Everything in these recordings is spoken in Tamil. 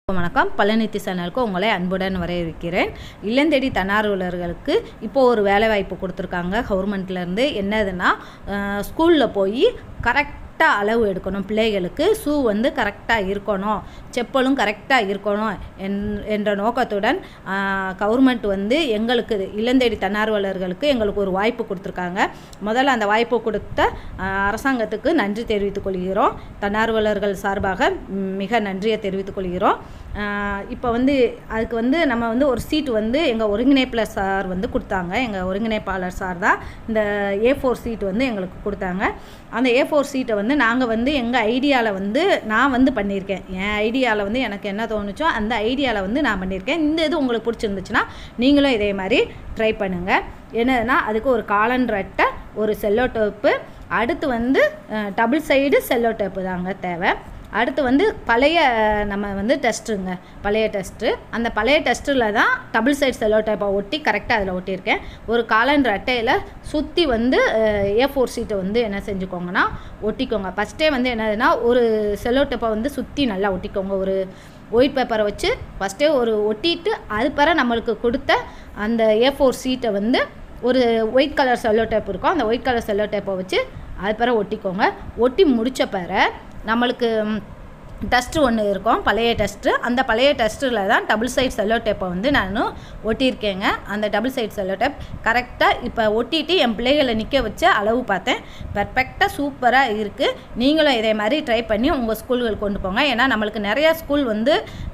வணக்கம் பழனித்தி சேனலுக்கு உங்களை அன்புடன் வரவேற்கிறேன் இல்லந்தேடி தன்னார்வலர்களுக்கு இப்போ ஒரு வேலைவாய்ப்பு கொடுத்துருக்காங்க கவர்மெண்ட்லேருந்து என்னதுன்னா ஸ்கூலில் போய் கரெக்டாக அளவு எடுக்கணும் பிள்ளைகளுக்கு ஷூ வந்து கரெக்டாக இருக்கணும் செப்பலும் கரெக்டாக இருக்கணும் என் என்ற நோக்கத்துடன் கவர்மெண்ட் வந்து எங்களுக்கு இல்லந்தேடி தன்னார்வலர்களுக்கு எங்களுக்கு ஒரு வாய்ப்பு கொடுத்துருக்காங்க முதல்ல அந்த வாய்ப்பு கொடுத்த ஆஹ், அரசாங்கத்துக்கு நன்றி தெரிவித்துக் கொள்கிறோம் தன்னார்வலர்கள் சார்பாக ம், மிக நன்றியை தெரிவித்துக் கொள்கிறோம் இப்போ வந்து அதுக்கு வந்து நம்ம வந்து ஒரு சீட் வந்து எங்கள் ஒருங்கிணைப்பாளர் சார் வந்து கொடுத்தாங்க எங்கள் ஒருங்கிணைப்பாளர் சார் தான் இந்த ஏ ஃபோர் சீட் வந்து எங்களுக்கு கொடுத்தாங்க அந்த ஏ ஃபோர் சீட்டை வந்து நாங்கள் வந்து எங்கள் ஐடியாவில் வந்து நான் வந்து பண்ணியிருக்கேன் என் ஐடியாவில் வந்து எனக்கு என்ன தோணுச்சோ அந்த ஐடியாவில் வந்து நான் பண்ணியிருக்கேன் இந்த இது உங்களுக்கு பிடிச்சிருந்துச்சுன்னா நீங்களும் இதே மாதிரி ட்ரை பண்ணுங்கள் என்னதுன்னா அதுக்கு ஒரு காலண்டர் அட்டை ஒரு செல்லோ டேப்பு அடுத்து வந்து டபுள் சைடு செல்லோ டேப்பு தாங்க தேவை அடுத்து வந்து பழைய நம்ம வந்து டெஸ்ட்டுங்க பழைய டெஸ்ட்டு அந்த பழைய டெஸ்ட்டில் தான் டபுள் சைட் செல்லோ டைப்பை ஒட்டி கரெக்டாக அதில் ஒட்டியிருக்கேன் ஒரு காலண்டர் அட்டையில் சுற்றி வந்து ஏ ஃபோர் சீட்டை வந்து என்ன செஞ்சுக்கோங்கன்னா ஒட்டிக்கோங்க ஃபஸ்ட்டே வந்து என்னதுன்னா ஒரு செல்லோ டேப்பை வந்து சுற்றி நல்லா ஒட்டிக்கோங்க ஒரு ஒயிட் பேப்பரை வச்சு ஃபஸ்ட்டே ஒரு ஒட்டிட்டு அது பிற நம்மளுக்கு கொடுத்த அந்த ஏ ஃபோர் சீட்டை வந்து ஒரு ஒயிட் கலர் செல்லோ டேப் இருக்கும் அந்த ஒயிட் கலர் செல்லோ டேப்பை வச்சு அது பிற ஒட்டிக்கோங்க ஒட்டி முடித்த பிற நம்மளுக்கு டஸ்ட்டு ஒன்று இருக்கும் பழைய டஸ்ட்டு அந்த பழைய டஸ்ட்டில் தான் டபுள் சைட் செல்லோ டேப்பை வந்து நான் ஒட்டியிருக்கேங்க அந்த டபுள் சைட் செல்லோ டேப் கரெக்டாக இப்போ ஒட்டிட்டு என் பிள்ளைகளை நிற்க வச்ச அளவு பார்த்தேன் பெர்ஃபெக்டாக சூப்பராக இருக்குது நீங்களும் இதே மாதிரி ட்ரை பண்ணி உங்கள் ஸ்கூல்களுக்கு கொண்டு போங்க ஏன்னா நம்மளுக்கு நிறையா ஸ்கூல் வந்து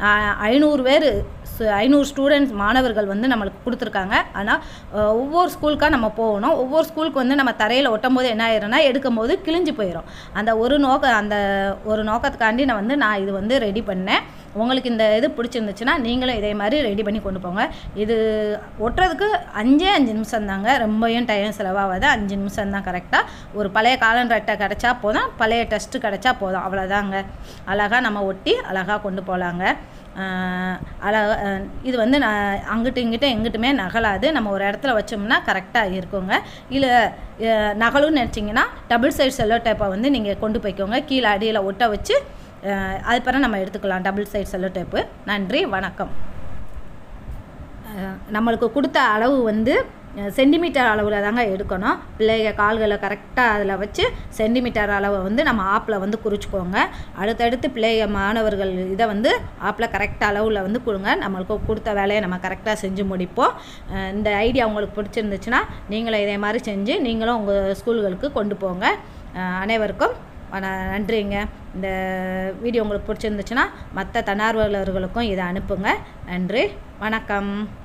ஐநூறு பேர் ஐநூறு ஸ்டூடெண்ட்ஸ் மாணவர்கள் வந்து நம்மளுக்கு கொடுத்துருக்காங்க ஆனால் அஹ், ஒவ்வொரு ஸ்கூலுக்காக நம்ம போகணும் ஒவ்வொரு ஸ்கூலுக்கு வந்து நம்ம தரையில் ஒட்டும் போது என்ன ஆயிரும்னா எடுக்கும் போது கிழிஞ்சு போயிடும் அந்த ஒரு நோக்க அந்த ஒரு நோக்கத்துக்காண்டி நான் வந்து நான் இது வந்து ரெடி பண்ணேன் உங்களுக்கு இந்த இது பிடிச்சிருந்துச்சுன்னா நீங்களும் இதே மாதிரி ரெடி பண்ணி கொண்டு போங்க இது ஒட்டுறதுக்கு அஞ்சே அஞ்சு நிமிஷம் தாங்க ரொம்பவும் டைம் செலவாகாது அஞ்சு நிமிஷம் தான் கரெக்டாக ஒரு பழைய காலண்டர் அட்டை கிடச்சா போதும் பழைய டெஸ்ட்டு கிடச்சா போதும் அவ்வளோதாங்க அழகாக நம்ம ஒட்டி அழகாக கொண்டு போகலாங்க அழகா அஹ் இது வந்து நான் அங்கிட்டு இங்கிட்ட எங்கிட்டுமே நகலாது நம்ம ஒரு இடத்துல வச்சோம்னா கரெக்டாக இருக்குங்க இல்லை அஹ் நகலும்னு நினச்சிங்கன்னா டபுள் சைடு செல்லோ டேப்பை வந்து நீங்கள் கொண்டு போய்க்கோங்க கீழே அடியில் ஒட்ட வச்சு அஹ் அது பிறகு நம்ம எடுத்துக்கலாம் டபுள் சைடு செல்லோ டேப்பு நன்றி வணக்கம் அஹ் நம்மளுக்கு கொடுத்த அளவு வந்து சென்டிமீட்டர் அளவில் தாங்க எடுக்கணும் பிள்ளைங்க கால்களை கரெக்டாக அதில் வச்சு சென்டிமீட்டர் அளவை வந்து நம்ம ஆப்பில் வந்து குறிச்சிக்கோங்க அடுத்தடுத்து பிள்ளைங்க மாணவர்கள் இதை வந்து ஆப்பில் கரெக்ட் அளவில் வந்து கொடுங்க நம்மளுக்கு கொடுத்த வேலையை நம்ம கரெக்டாக செஞ்சு முடிப்போம் அஹ் இந்த ஐடியா உங்களுக்கு பிடிச்சிருந்துச்சுன்னா நீங்களும் இதே மாதிரி செஞ்சு நீங்களும் உங்கள் ஸ்கூல்களுக்கு கொண்டு போங்க அஹ் அனைவருக்கும் வண- நன்றிங்க இந்த வீடியோ உங்களுக்கு பிடிச்சிருந்துச்சுன்னா மற்ற தன்னார்வலர்களுக்கும் இதை அனுப்புங்க நன்றி வணக்கம்